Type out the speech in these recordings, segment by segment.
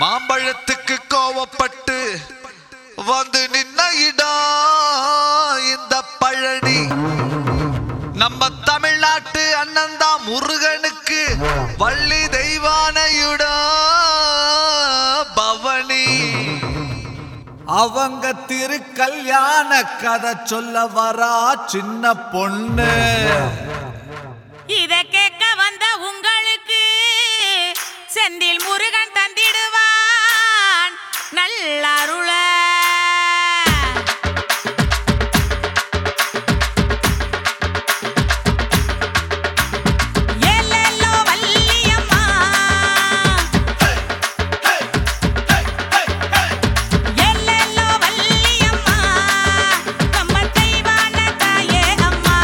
மாம்பழத்துக்கு கோவப்பட்டு வந்து நின்ன இடம் இந்த பழனி நம்ம தமிழ்நாட்டு அண்ணன் தான் முருகனுக்கு வள்ளி தெய்வானையுடா பவனி அவங்க திரு கல்யாண கதை சொல்ல வரா சின்ன பொண்ணு இத கேட்க வந்த உங்களுக்கு செந்தில் முருகன் தந்திடுவான் நல்லருள ஏலேலோ வள்ளியம்மா ஏலேலோ வள்ளியம்மா நம்ம தெய்வான தாயே அம்மா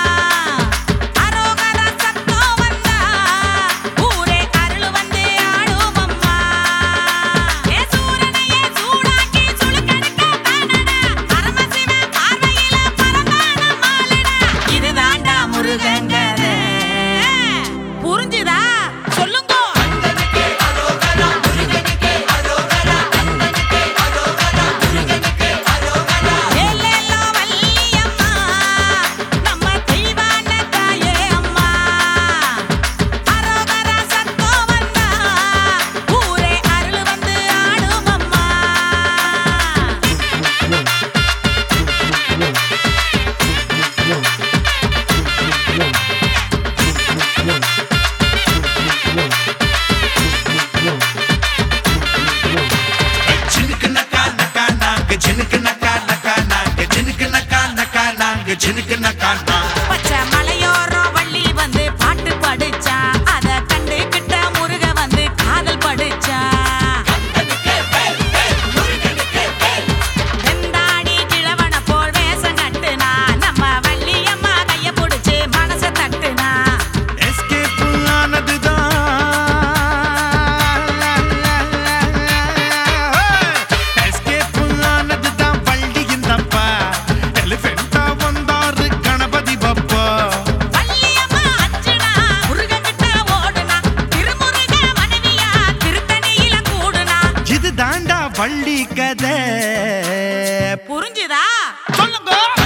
அரோகரா சத்தம் வந்தா ஊரே அருள் வந்து ஆடும் அம்மா ஏ சூரனையே சூடாக்கி சுளுக்கெடுக்க தானடா பரமசிவ பார்வையில பரந்தான மாலடா இதுதான்டா முருகங்கத புரிஞ்சுதா சொல்லுங்க ஏலேலோ வள்ளியம்மா நம்ம தெய்வான தாயே அம்மா அரோகரா சத்தம் வந்தா ஊரே அருள் வந்து ஆடும் அம்மா ஜினுக்கு நக்கா நக்கா நாங்க ஜினுக்கு நக்கா நக்கா நாங்க ஜினுக்கு நக்கா நக்கா நாங்க ஜினுக்கு நக்கா நா பச்சை மலையோரம் வள்ளி வந்து பாட்டு படிச்சா அத கண்டுகிட்ட முருக வந்து காதல் படிச்சா வெந்தாடி கிழவன போல் வேஷம் கட்டுனா நம்ம வள்ளியம்மா கைய புடிச்சு மனச தட்டுனா எஸ்கேப் ஆனதுதான் எஸ்கேப் ஆனதுதான் வள்ளியின் தப்பா எலிஃபென்ட்டா வந்தாரு கணபதி பப்பா வள்ளியம்மா அஞ்சுனா முருகன்கிட்ட ஓடுனா திருமுருக மனைவியா திருத்தணியில கூடுனா இது தாண்டா வள்ளி கதை புரிஞ்சுதா சொல்லுங்க